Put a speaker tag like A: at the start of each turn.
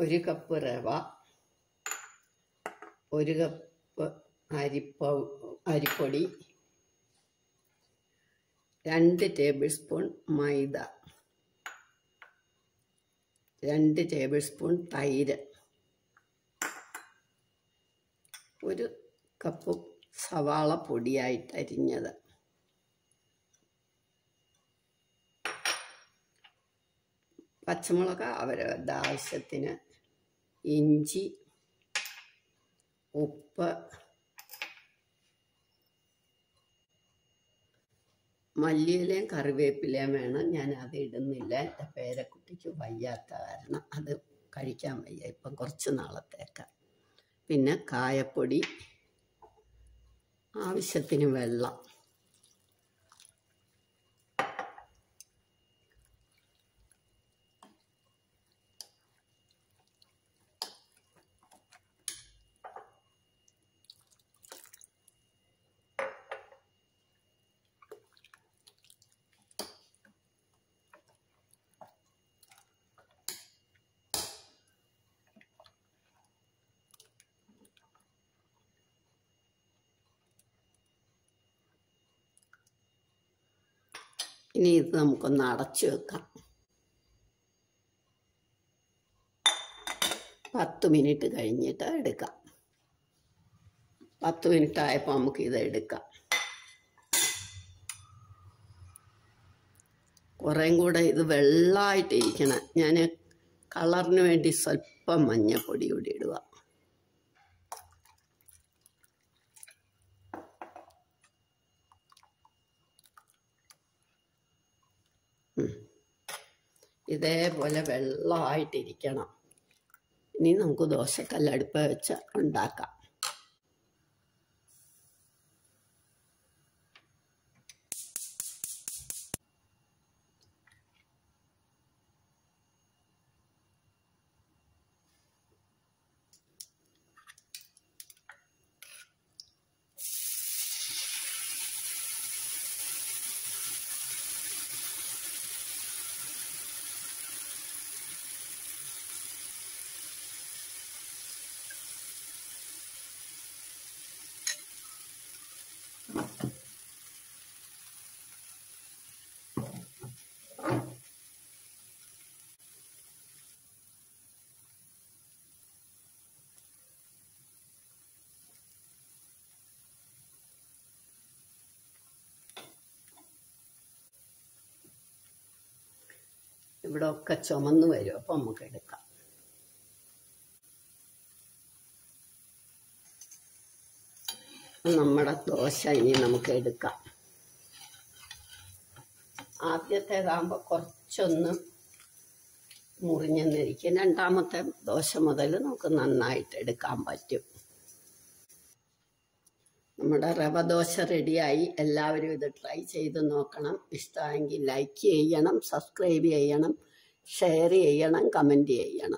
A: ഒരു കപ്പ് റവ ഒരു കപ്പ് അരിപ്പ അരിപ്പൊടി രണ്ട് ടേബിൾ സ്പൂൺ മൈദ രണ്ട് ടേബിൾ സ്പൂൺ തൈര് ഒരു കപ്പ് സവാള പൊടിയായിട്ട് അരിഞ്ഞത് പച്ചമുളക് അവരവരുടെ ആവശ്യത്തിന് ഇഞ്ചി ഉപ്പ് മല്ലിയിലയും കറിവേപ്പിലയും വേണം ഞാൻ അത് ഇടുന്നില്ല എൻ്റെ പേരക്കുട്ടിക്ക് വയ്യാത്ത കാരണം അത് കഴിക്കാൻ വയ്യ ഇപ്പം കുറച്ച് നാളത്തേക്ക് പിന്നെ കായപ്പൊടി ആവശ്യത്തിന് വെള്ളം ഇനി ഇത് നമുക്കൊന്ന് അടച്ചു വെക്കാം പത്ത് മിനിറ്റ് കഴിഞ്ഞിട്ട് എടുക്കാം പത്ത് മിനിറ്റ് ആയപ്പോൾ നമുക്ക് ഇത് എടുക്കാം കുറേം കൂടെ ഇത് വെള്ളമായിട്ടിരിക്കണം ഞാൻ കളറിന് വേണ്ടി സ്വല്പം മഞ്ഞപ്പൊടി കൂടി ഇടുക ഇതേപോലെ വെള്ളമായിട്ടിരിക്കണം ഇനി നമുക്ക് ദോശക്കല്ലടുപ്പ് വെച്ച് ഉണ്ടാക്കാം ഇവിടെ ഒക്കെ ചുമന്ന് വരും അപ്പം നമുക്ക് എടുക്കാം നമ്മുടെ ദോശ ഇനി നമുക്ക് എടുക്കാം ആദ്യത്തേതാകുമ്പോൾ കുറച്ചൊന്ന് മുറിഞ്ഞെന്നിരിക്കും രണ്ടാമത്തെ ദോശ മുതൽ നമുക്ക് നന്നായിട്ട് എടുക്കാൻ പറ്റും നമ്മുടെ റവ ദോശ റെഡിയായി എല്ലാവരും ഇത് ട്രൈ ചെയ്ത് നോക്കണം ഇഷ്ടമായെങ്കിൽ ലൈക്ക് ചെയ്യണം സബ്സ്ക്രൈബ് ചെയ്യണം ഷെയർ ചെയ്യണം കമൻറ്റ് ചെയ്യണം